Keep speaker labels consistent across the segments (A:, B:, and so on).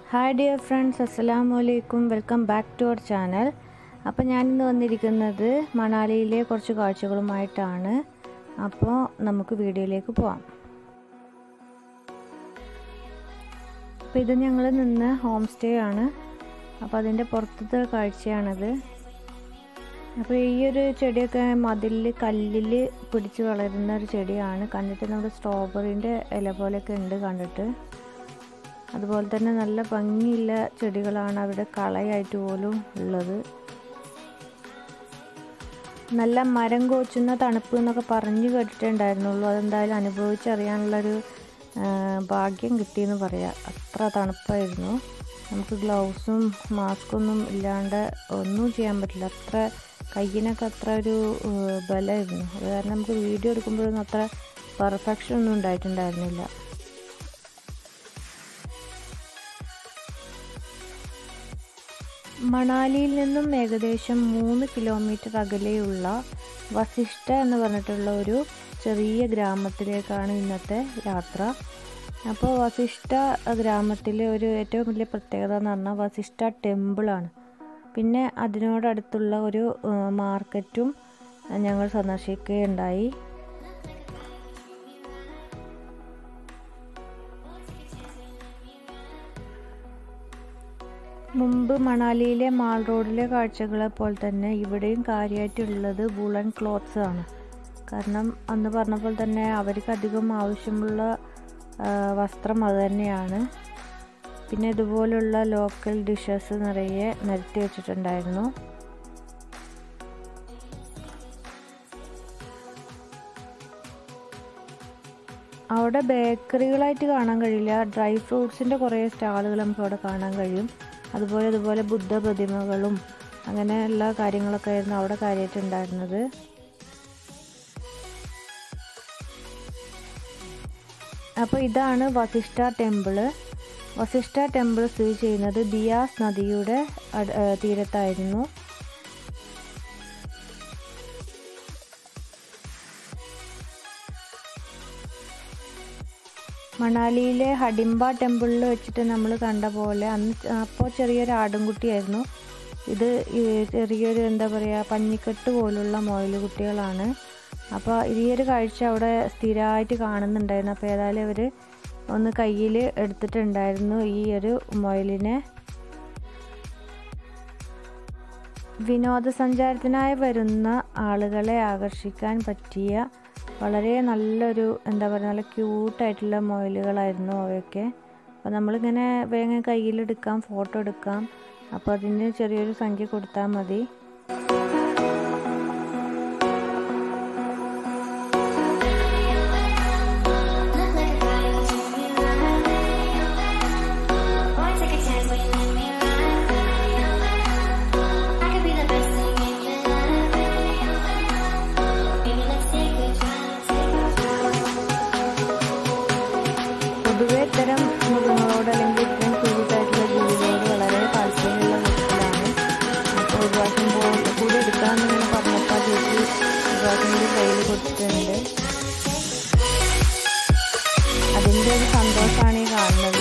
A: hi dear friends അസ്സലാമു അലൈക്കും welcome back to our channel അപ്പോൾ ഞാനിന്ന് വന്നിരിക്കുന്നത് മണാലിയിലെ കുറച്ച് കാഴ്ചകളുമായിട്ടാണ് അപ്പോൾ നമുക്ക് വീഡിയോയിലേക്ക് പോവാം അപ്പോൾ ഇത് ഞങ്ങൾ നിന്ന് ഹോം സ്റ്റേ ആണ് അപ്പോൾ അതിൻ്റെ പുറത്തത്തെ കാഴ്ചയാണത് അപ്പോൾ ഈ ഒരു ചെടിയൊക്കെ മതിലിൽ കല്ലിൽ പിടിച്ച് വളരുന്ന ഒരു ചെടിയാണ് കണ്ടിട്ട് നമ്മുടെ സ്ട്രോബെറിൻ്റെ ഇല പോലെയൊക്കെ ഉണ്ട് കണ്ടിട്ട് അതുപോലെ തന്നെ നല്ല ഭംഗിയുള്ള ചെടികളാണ് അവിടെ കളയായിട്ട് പോലും ഉള്ളത് നല്ല മരം കോച്ചുന്ന തണുപ്പ് എന്നൊക്കെ പറഞ്ഞു കേട്ടിട്ടുണ്ടായിരുന്നുള്ളൂ അതെന്തായാലും അനുഭവിച്ചറിയാനുള്ളൊരു ഭാഗ്യം കിട്ടിയെന്ന് പറയാം അത്ര തണുപ്പായിരുന്നു നമുക്ക് ഗ്ലൗസും മാസ്കൊന്നും ഇല്ലാണ്ട് ഒന്നും ചെയ്യാൻ പറ്റില്ല അത്ര കയ്യിനൊക്കെ അത്ര ഒരു ബലമായിരുന്നു അത് കാരണം നമുക്ക് വീഡിയോ എടുക്കുമ്പോഴൊന്നും അത്ര പെർഫെക്ഷൻ ഒന്നും ഉണ്ടായിട്ടുണ്ടായിരുന്നില്ല മണാലിയിൽ നിന്നും ഏകദേശം മൂന്ന് കിലോമീറ്റർ അകലെയുള്ള വസിഷ്ഠ എന്ന് പറഞ്ഞിട്ടുള്ള ഒരു ചെറിയ ഗ്രാമത്തിലേക്കാണ് ഇന്നത്തെ യാത്ര അപ്പോൾ വസിഷ്ഠ ഗ്രാമത്തിലെ ഒരു ഏറ്റവും വലിയ പ്രത്യേകത എന്ന് പറഞ്ഞാൽ വസിഷ്ഠ ടെമ്പിളാണ് പിന്നെ അതിനോടടുത്തുള്ള ഒരു മാർക്കറ്റും ഞങ്ങൾ സന്ദർശിക്കുകയുണ്ടായി മുമ്പ് മണാലിയിലെ മാൾ റോഡിലെ കാഴ്ചകളെ പോലെ തന്നെ ഇവിടെയും കാര്യമായിട്ടുള്ളത് വൂളൻ ക്ലോത്ത്സ് ആണ് കാരണം അന്ന് പറഞ്ഞ പോലെ തന്നെ അവർക്ക് അധികം ആവശ്യമുള്ള വസ്ത്രം അത് തന്നെയാണ് പിന്നെ ഇതുപോലുള്ള ലോക്കൽ ഡിഷസ് നിറയെ നിരത്തി വെച്ചിട്ടുണ്ടായിരുന്നു അവിടെ ബേക്കറികളായിട്ട് കാണാൻ കഴിയില്ല ഡ്രൈ ഫ്രൂട്ട്സിൻ്റെ കുറേ സ്റ്റാളുകൾ നമുക്ക് അവിടെ കാണാൻ കഴിയും അതുപോലെ അതുപോലെ ബുദ്ധ പ്രതിമകളും അങ്ങനെ എല്ലാ കാര്യങ്ങളൊക്കെ ആയിരുന്നു അവിടെ കാര്യമായിട്ടുണ്ടായിരുന്നത് അപ്പോൾ ഇതാണ് വസിഷ്ഠ ടെമ്പിള് വസിഷ്ഠ ടെമ്പിൾ സ്ഥിതി ചെയ്യുന്നത് ബിയാസ് നദിയുടെ തീരത്തായിരുന്നു മണാലിയിലെ ഹഡിംബ ടെമ്പിളിൽ വെച്ചിട്ട് നമ്മൾ കണ്ട പോലെ അന്ന് അപ്പോൾ ചെറിയൊരു ആടുംകുട്ടിയായിരുന്നു ഇത് ചെറിയൊരു എന്താ പറയുക പഞ്ഞിക്കെട്ട് പോലുള്ള കുട്ടികളാണ് അപ്പോൾ ഈ ഒരു കാഴ്ച അവിടെ സ്ഥിരമായിട്ട് കാണുന്നുണ്ടായിരുന്നു അപ്പോൾ ഏതായാലും അവർ ഒന്ന് കയ്യിൽ എടുത്തിട്ടുണ്ടായിരുന്നു ഈ ഒരു മൊയലിനെ വിനോദസഞ്ചാരത്തിനായി വരുന്ന ആളുകളെ ആകർഷിക്കാൻ പറ്റിയ വളരെ നല്ലൊരു എന്താ പറയുക നല്ല ക്യൂട്ടായിട്ടുള്ള മൊയിലുകളായിരുന്നു അവയൊക്കെ അപ്പോൾ നമ്മളിങ്ങനെ വേഗം കയ്യിലെടുക്കാം ഫോട്ടോ എടുക്കാം അപ്പോൾ അതിന് ചെറിയൊരു സംഖ്യ കൊടുത്താൽ മതി പൊതുവെ ഇത്തരം മൃഗങ്ങളോട് അല്ലെങ്കിൽ ഇത്തരം ക്യൂട്ടായിട്ടുള്ള ജീവികളോട് വളരെ താല്പര്യമുള്ള വ്യക്തികളാണ് അപ്പോൾ ഒരു പ്രാവശ്യം പോയിട്ട് കൂടെ എടുക്കാമെന്നിങ്ങനെ പറഞ്ഞപ്പോൾ ചേച്ചി ഒരു പ്രാവശ്യം കൂടി കയ്യിൽ കൊടുത്തിട്ടുണ്ട് അതിൻ്റെ ഒരു സന്തോഷമാണ് ഈ കാണുന്നത്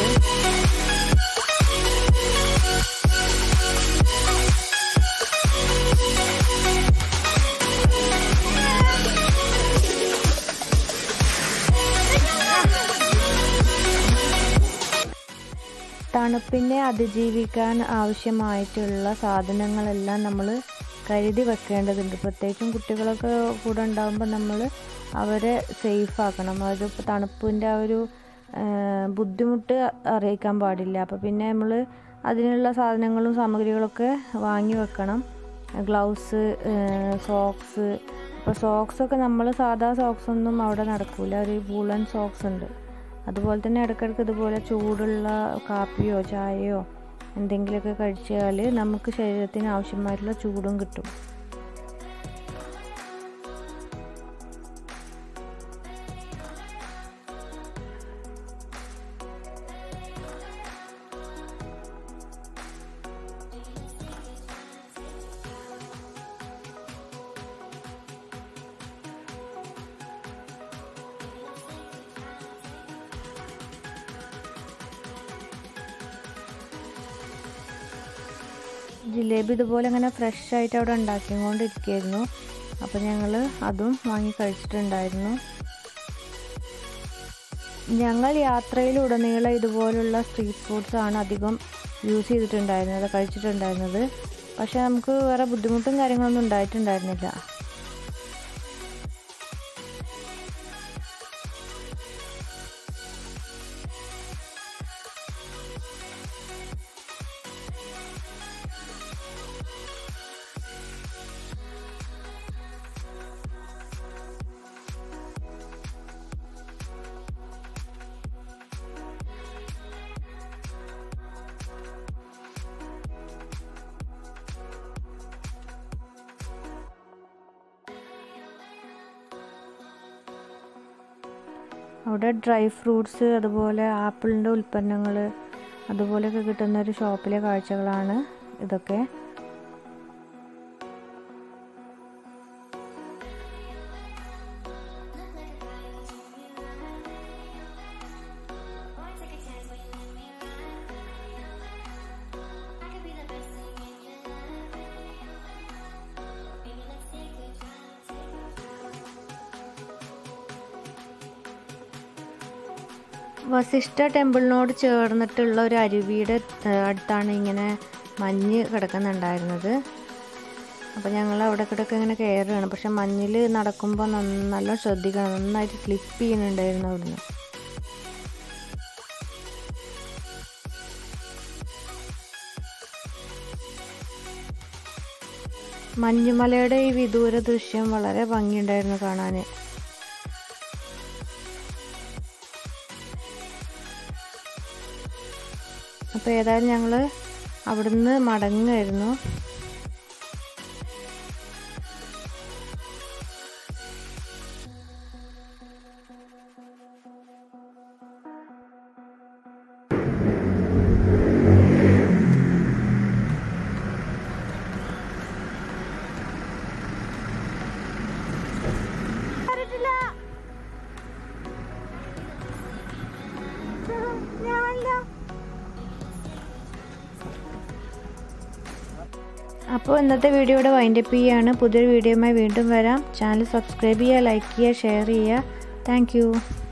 A: തണുപ്പിനെ അതിജീവിക്കാൻ ആവശ്യമായിട്ടുള്ള സാധനങ്ങളെല്ലാം നമ്മൾ കരുതി വെക്കേണ്ടതുണ്ട് പ്രത്യേകിച്ചും കുട്ടികളൊക്കെ കൂടെ ഉണ്ടാകുമ്പോൾ നമ്മൾ അവരെ സേഫ് ആക്കണം അതായത് തണുപ്പിൻ്റെ ആ ഒരു ബുദ്ധിമുട്ട് അറിയിക്കാൻ പാടില്ല അപ്പോൾ പിന്നെ നമ്മൾ അതിനുള്ള സാധനങ്ങളും സാമഗ്രികളൊക്കെ വാങ്ങി വെക്കണം ഗ്ലൗസ് സോക്സ് അപ്പോൾ സോക്സൊക്കെ നമ്മൾ സാധാ സോക്സ് ഒന്നും അവിടെ നടക്കില്ല ഒരു വൂളൻ സോക്സ് ഉണ്ട് അതുപോലെ തന്നെ ഇടയ്ക്കിടയ്ക്ക് ഇതുപോലെ ചൂടുള്ള കാപ്പിയോ ചായയോ എന്തെങ്കിലുമൊക്കെ കഴിച്ചാൽ നമുക്ക് ശരീരത്തിന് ആവശ്യമായിട്ടുള്ള ചൂടും കിട്ടും ജിലേബി ഇതുപോലെ ഇങ്ങനെ ഫ്രഷ് ആയിട്ട് അവിടെ ഉണ്ടാക്കിക്കൊണ്ടിരിക്കുകയായിരുന്നു അപ്പോൾ ഞങ്ങൾ അതും വാങ്ങി കഴിച്ചിട്ടുണ്ടായിരുന്നു ഞങ്ങൾ യാത്രയിലുടനീളം ഇതുപോലുള്ള സ്ട്രീറ്റ് ഫുഡ്സ് ആണ് അധികം യൂസ് ചെയ്തിട്ടുണ്ടായിരുന്നത് കഴിച്ചിട്ടുണ്ടായിരുന്നത് പക്ഷെ നമുക്ക് വേറെ ബുദ്ധിമുട്ടും കാര്യങ്ങളൊന്നും ഉണ്ടായിട്ടുണ്ടായിരുന്നില്ല അവിടെ ഡ്രൈ ഫ്രൂട്ട്സ് അതുപോലെ ആപ്പിളിൻ്റെ ഉൽപ്പന്നങ്ങൾ അതുപോലെയൊക്കെ കിട്ടുന്ന ഒരു ഷോപ്പിലെ കാഴ്ചകളാണ് ഇതൊക്കെ വസിഷ്ഠ ടെമ്പിളിനോട് ചേർന്നിട്ടുള്ള ഒരു അരുവിയുടെ അടുത്താണ് ഇങ്ങനെ മഞ്ഞ് കിടക്കുന്നുണ്ടായിരുന്നത് അപ്പോൾ ഞങ്ങൾ അവിടെ കിടക്കെ ഇങ്ങനെ കയറുകയാണ് പക്ഷെ മഞ്ഞിൽ നടക്കുമ്പോൾ നല്ല ശ്രദ്ധിക്കണം നന്നായിട്ട് സ്ലിപ്പ് ചെയ്യുന്നുണ്ടായിരുന്നു അവിടുന്ന് മഞ്ഞുമലയുടെ ഈ വിദൂര ദൃശ്യം വളരെ ഭംഗിയുണ്ടായിരുന്നു കാണാൻ അപ്പോൾ ഏതായാലും ഞങ്ങൾ അവിടുന്ന് മടങ്ങുമായിരുന്നു അപ്പോൾ ഇന്നത്തെ വീഡിയോ ഇവിടെ വൈൻഡപ്പ് ചെയ്യുകയാണ് പുതിയൊരു വീഡിയോയുമായി വീണ്ടും വരാം ചാനൽ സബ്സ്ക്രൈബ് ചെയ്യുക ലൈക്ക് ചെയ്യുക ഷെയർ ചെയ്യുക താങ്ക്